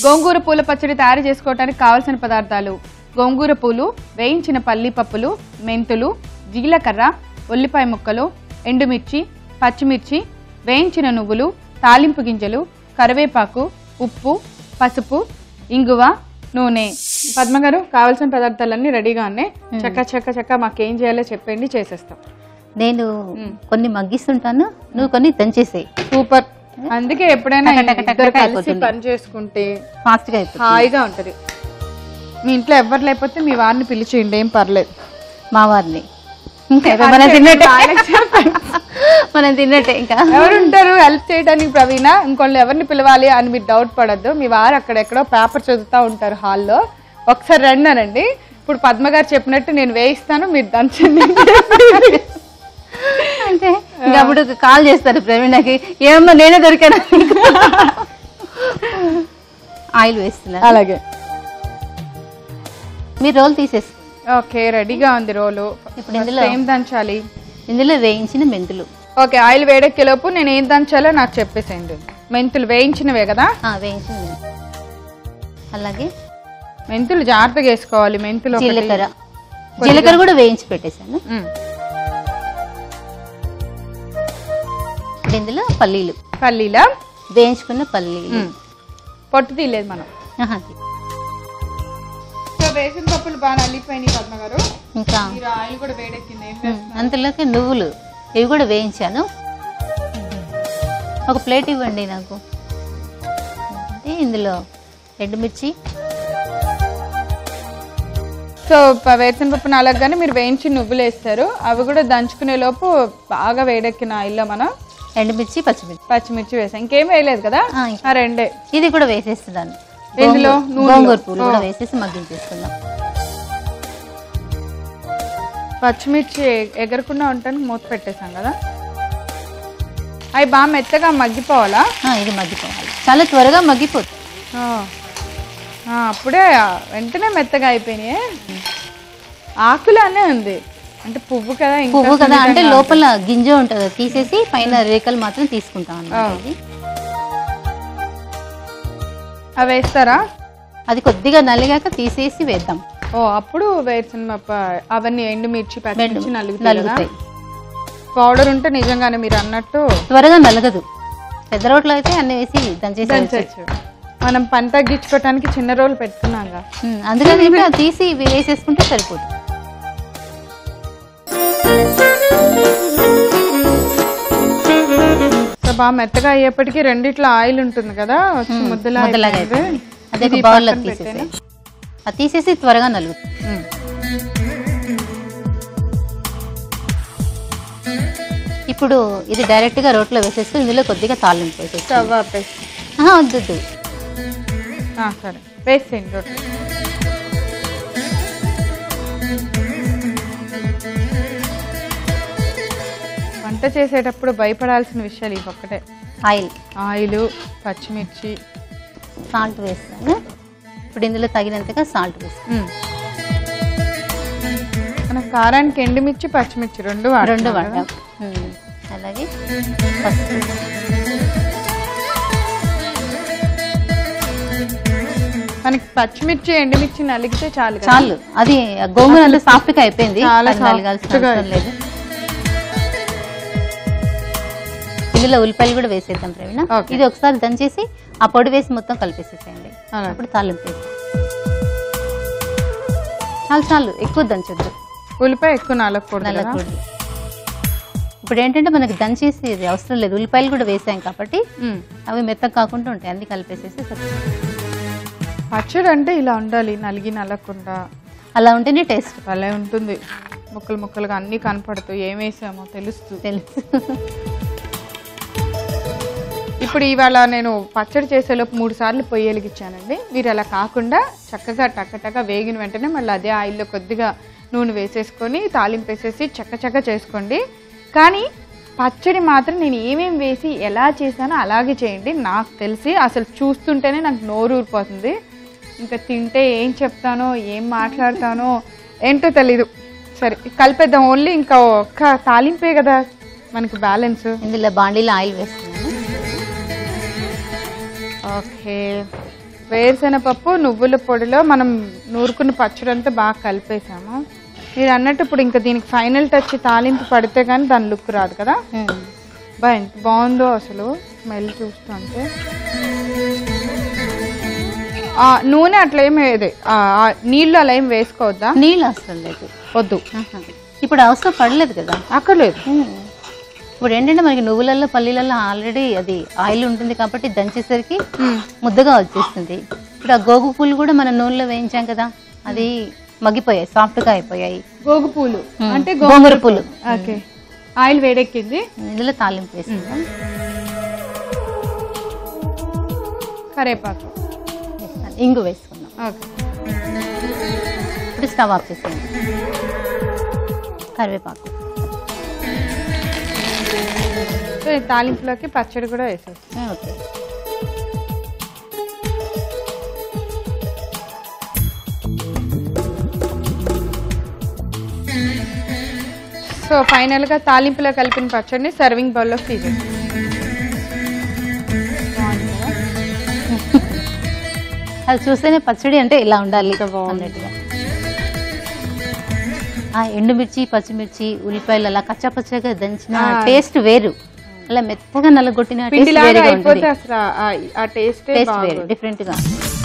గోంగూర పూల పచ్చడి తయారు చేసుకోవడానికి కావలసిన పదార్థాలు గోంగూర పూలు వేయించిన పల్లి పప్పులు మెంతులు జీలకర్ర ఉల్లిపాయ ముక్కలు ఎండుమిర్చి పచ్చిమిర్చి వేయించిన నువ్వులు తాలింపు గింజలు కరివేపాకు ఉప్పు పసుపు ఇంగువ నూనె పద్మ గారు కావాల్సిన పదార్థాలన్నీ రెడీగా ఉన్నాయి చక్క చక్క చక్క మాకేం చేయాలో చెప్పండి చేసేస్తాం నేను కొన్ని మగ్గిస్తుంటాను నువ్వు కొన్ని దంచేసేయి సూపర్ అందుకే ఎప్పుడైనా టక టక టక ఇద్దరు టక కలిసి అయిపోతుంది. పని చేసుకుంటే ఫాస్ట్గా అయిపోతుంది హాయిగా ఉంటది మీ ఇంట్లో ఎవరు లేకపోతే మీ వారిని పిలిచేయండి ఏం పర్లేదు మా వారిని ఇంకా మనం తిన్నట్టే మనం తిన్నట్టే ఇంకా ఎవరు ఉంటారు హెల్ప్ చేయడానికి ప్రవీణ ఇంకోళ్ళు ఎవరిని పిలవాలి అని మీరు డౌట్ పడద్దు మీ వారు అక్కడెక్కడో పేపర్ చదువుతా ఉంటారు హాల్లో ఒకసారి రండి అనండి ఇప్పుడు పద్మ గారు చెప్పినట్టు నేను వేయిస్తాను మీరు దంచండి అంటే ఇంకా అప్పుడు కాల్ చేస్తారు ప్రవీణకి ఏమమ్మా నేనే దొరికాను ఆయిల్ వేస్తున్నాను అలాగే మీరు రోల్ తీసేసుకోండి ఓకే రెడీగా ఉంది రోలు ఇప్పుడు ఇందులో- ఏం దంచాలి ఇందులో వేయించిన మెంతులు ఓకే ఆయిల్ వేడెక్కేలోపు నేను ఏం దంచాలో నాకు చెప్పేసేయండి మెంతులు వేయించినవే కదా ఆ, వేయించిన మెంతులు అలాగే మెంతులు జాగ్రత్తగా వేసుకోవాలి మెంతులు ఒకటి. జీలకర్ర జీలకర్ర కూడా వేయించి పెట్టేశాను ఉమ్. ఇప్పుడు ఇందులో పల్లీలు పల్లీల వేయించుకున్న పల్లీలు ఉమ్. పొట్టు తీయలేదు మనం ఆహా, సో వేసిన పప్పులు బాగా నల్లిపోయినాయి పద్మ గారు ఇంకా మీరు ఆయిల్ కూడా వేడెక్కింది ఏం ఉమ్, చేస్తున్నారు? అంతలోకి నువ్వులు ఇవి కూడా వేయించాను ఒక ప్లేట్ ఇవ్వండి నాకు అంటే ఇందులో ఎండుమిర్చి సో ప- వేసిన పప్పు నాలుగుగానే మీరు వేయించి నువ్వులు వేస్తారు అవి కూడా దంచుకునే లోపు బాగా వేడెక్కిన ఆయిల్లో మనం ఎండుమిర్చి పచ్చిమిర్చి పచ్చిమిర్చి వేసాం ఇంకేం వేయలేదు కదా ఆ, ఆ రెండే ఇది కూడా వేసేస్తున్నాను ఎందులో? గోంగూర- నూనెలో? గోంగూర పూలు కూడా వేసేసి మగ్గించేస్తున్నాం పచ్చిమిర్చి ఎ- ఎగరకుండా ఉండటానికి మూత పెట్టేసాం కదా అవి బాగా మెత్తగా మగ్గిపోవాలా ఆ, ఇది మగ్గిపోవాలి చాలా త్వరగా మగ్గిపోతుంది ఆ. ఆ, అప్పుడే వెంటనే మెత్తగా అయిపోయినాయి ఆకులానే ఉంది అంటే పువ్వు కదా ఇంకా పువ్వు కదా అంటే సున్నితంగా లోపల గింజ ఉంటుంది కదా, తీసేసి పైన రేఖలు మాత్రం తీసుకుంటాం అన్నమాట ఇది అవి వేస్తారా అది కొద్దిగా నలిగాక తీసేసి వేద్దాం ఓ అప్పుడు వేసిన అవన్నీ ఎండుమిర్చి పచ్చిమిర్చి నలుగుతాయి కదా నలుగుతాయి పౌడర్ ఉంటే నిజంగానే మీరు అన్నట్టు త్వరగా నలగదు పెద్ద రోట్లో అయితే అన్ని వేసి దంచేసి దంచచ్చు మనం పని తగ్గించుకోవటానికి చిన్న రోలు పెట్టుకున్నాగా ఉమ్, అందుకని చెప్పి అది తీసి ఇవి వేసేసుకుంటే సరిపోతుంది సో బాగా మెత్తగా అయ్యేప్పటికీ రెండిట్లో ఆయిల్ ఉంటుంది కదా వచ్చి ముద్దలా ముద్దలాగా అయిపోయింది. అయిపోయింది. అదే ఇది ఒక బౌల్లో పక్కన తీసేసి పెట్టేనా? అది తీసేసి త్వరగా నలుగుతుంది ఉమ్. ఇప్పుడు ఇది డైరెక్ట్ గా రోట్లో వేసేసుకుని ఇందులో కొద్దిగా తాలింపు వేసేసి స్టవ్ ఆపేసి వద్దు వద్దు. ఆ, సరే వేసేయండి రొట్టె వంట చేసేటప్పుడు భయపడాల్సిన విషయాలు ఇవి ఒక్కటే ఆయిల్ ఆయిల్ పచ్చిమిర్చి సాల్ట్ వేస్తాను ఇప్పుడు ఇందులో తగినంతగా సాల్ట్ వేస్తాను ఉమ్. మన కారానికి ఎండుమిర్చి పచ్చిమిర్చి రెండు రెండు వాడుతున్నాం వాడాం కదా? ఉమ్, అలాగే పసుపు మనకి పచ్చిమిర్చి ఎండుమిర్చి నలిగితే చాలు కదా చాలు అది గోంగూర అంతా సాఫ్ట్ గా అయిపోయింది చాలా అది నలగాల్సిన soft గా అవసరం లేదు ఇందులో ఉల్లిపాయలు కూడా వేసేద్దాం ప్రవీణ Okay. ఇది ఒకసారి దంచేసి ఆ పొడి వేసి మొత్తం కలిపేసేసేయండి అలాగే. అప్పుడు తాలింపు వేసి చాలు చాలు ఎక్కువ దంచొద్దు ఉల్లిపాయ ఎక్కువ నలగకూడదు కదా? నల్లకూడదు ఇప్పుడు ఏంటంటే మనకి దంచేసి ఇది అవసరం లేదు ఉల్లిపాయలు కూడా వేసాం కాబట్టి ఉమ్. అవి మెత్తగా కాకుండా ఉంటాయి అన్ని కలిపేసేసి సరిపోతుంది. పచ్చడి అంటే ఇలా ఉండాలి నలిగి నలగకుండా అలా ఉంటేనే టేస్ట్ భలే ఉంటుంది ముక్కలు ముక్కలుగా అన్నీ కనపడుతూ ఏం వేసామో తెలుస్తూ తెలుసు ఇప్పుడు ఇవాళ నేను పచ్చడి చేసేలోపు మూడు సార్లు పొయ్యి వెలిగించానండి మీరు అలా కాకుండా చక్కగా టక్క టక్క వేగిన వెంటనే మళ్ళీ అదే ఆయిల్లో కొద్దిగా నూనె వేసేసుకొని తాలింపు వేసేసి చక్క చక్క చేసుకోండి కానీ పచ్చడి మాత్రం నేను ఏమేం వేసి ఎలా చేశానో అలాగే చేయండి నాకు తెలిసి అసలు చూస్తుంటేనే నాకు నోరు ఊరిపోతుంది ఇంకా తింటే ఏం చెప్తానో ఏం మాట్లాడతానో ఏంటో తెలీదు సరే కలిపేద్దాం ఓన్లీ ఇంకా ఒక్క తాలింపే కదా మనకి బ్యాలెన్స్ ఇందులో బాండీలో ఆయిల్ వేస్తున్నాను ఓకే వేరుశెనగపప్పు నువ్వుల పొడిలో మనం నూరుకున్న పచ్చడి అంతా బాగా కలిపేసాము మీరు అన్నట్టు ఇప్పుడు ఇంకా దీనికి ఫైనల్ టచ్ తాలింపు పడితే కానీ దాని లుక్ రాదు కదా ఉమ్. బా ఎంత బాగుందో అసలు స్మెల్ చూస్తుంటే ఆ, నూనె అట్లా ఏమి ఇది, ఆ, ఆ, నీళ్ళు అలా ఏం వేసుకోవద్దా నీళ్ళు అవసరం లేదు వద్దు ఆహా. ఇప్పుడు అవసరం పడలేదు కదా అక్కర్లేదు ఉమ్. ఇప్పుడు ఏంటంటే మనకి నువ్వులలో పల్లీలలో ఆల్రెడీ అది ఆయిల్ ఉంటుంది కాబట్టి దంచేసరికి మ్మ్. ముద్దగా వచ్చేస్తుంది ఇప్పుడు ఆ గోగు పూలు కూడా మనం నూనెలో వేయించాం కదా అది మగ్గిపోయాయి సాఫ్ట్గా అయిపోయాయి గోగు పూలు మ్మ్. అంటే గోంగూర పూలు ఓకే ఆయిల్ వేడెక్కింది ఇందులో తాలింపు వేసుకుందాం కరేపాకు వేస్తాను. ఇంగు వేసుకుందాం ఓకే ఇప్పుడు స్టవ్ ఆఫ్ చేసేయండి కరివేపాకు సో ఈ తాలింపులోకి పచ్చడి కూడా వేసేసి ఓకే సో ఫైనల్ గా తాలింపులో కలిపిన పచ్చడిని సర్వింగ్ బౌల్లో తీసేసి అది చూస్తేనే పచ్చడి అంటే ఇలా ఉండాలి అన్నట్టుగా ఆ ఎండుమిర్చి పచ్చిమిర్చి ఉల్లిపాయలు అలా కచ్చపచ్చగా దంచిన టేస్ట్ వేరు అలా మెత్తగా నల్లగొట్టిన టేస్ట్ పిండిలాగా వేరుగా అయిపోతే ఉంటుంది అసలు ఆ- ఆ టేస్ట్ టేస్ట్ వేరు డిఫరెంట్ గా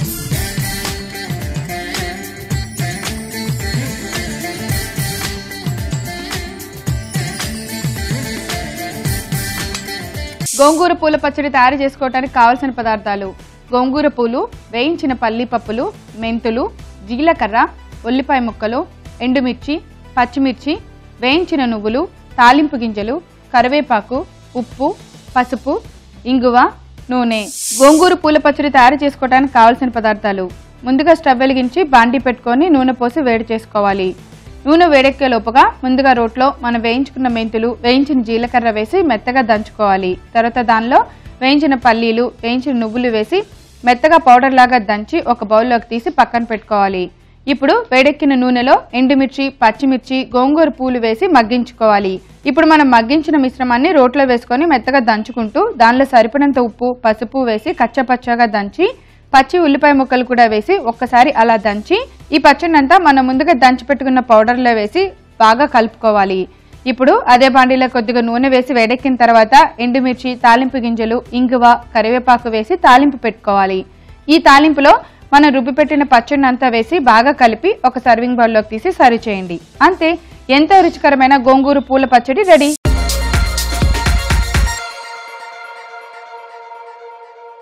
గోంగూర పూల పచ్చడి తయారు చేసుకోవడానికి కావలసిన పదార్థాలు గోంగూర పూలు వేయించిన పల్లి పప్పులు మెంతులు జీలకర్ర ఉల్లిపాయ ముక్కలు ఎండుమిర్చి పచ్చిమిర్చి వేయించిన నువ్వులు తాలింపు గింజలు కరివేపాకు ఉప్పు పసుపు ఇంగువ నూనె గోంగూర పూల పచ్చడి తయారు చేసుకోవడానికి కావలసిన పదార్థాలు ముందుగా స్టవ్ వెలిగించి బాండి పెట్టుకొని నూనె పోసి వేడి చేసుకోవాలి నూనె వేడెక్కే లోపుగా ముందుగా రోట్లో మనం వేయించుకున్న మెంతులు వేయించిన జీలకర్ర వేసి మెత్తగా దంచుకోవాలి తర్వాత దానిలో వేయించిన పల్లీలు వేయించిన నువ్వులు వేసి మెత్తగా పౌడర్ లాగా దంచి ఒక బౌల్లోకి తీసి పక్కన పెట్టుకోవాలి ఇప్పుడు వేడెక్కిన నూనెలో ఎండుమిర్చి పచ్చిమిర్చి గోంగూర పూలు వేసి మగ్గించుకోవాలి ఇప్పుడు మనం మగ్గించిన మిశ్రమాన్ని రోట్లో వేసుకొని మెత్తగా దంచుకుంటూ దానిలో సరిపడినంత ఉప్పు పసుపు వేసి కచ్చపచ్చగా దంచి పచ్చి ఉల్లిపాయ ముక్కలు కూడా వేసి ఒక్కసారి అలా దంచి ఈ పచ్చడినంతా మనం ముందుగా దంచి పెట్టుకున్న పౌడర్లో వేసి బాగా కలుపుకోవాలి ఇప్పుడు అదే బాండీలో కొద్దిగా నూనె వేసి వేడెక్కిన తర్వాత ఎండుమిర్చి తాలింపు గింజలు ఇంగువ కరివేపాకు వేసి తాలింపు పెట్టుకోవాలి ఈ తాలింపులో మనం రుబ్బి పెట్టిన పచ్చడిని అంతా వేసి బాగా కలిపి ఒక సర్వింగ్ బౌల్లోకి తీసి సర్వ్ చేయండి అంతే ఎంతో రుచికరమైన గోంగూర పూల పచ్చడి రెడీ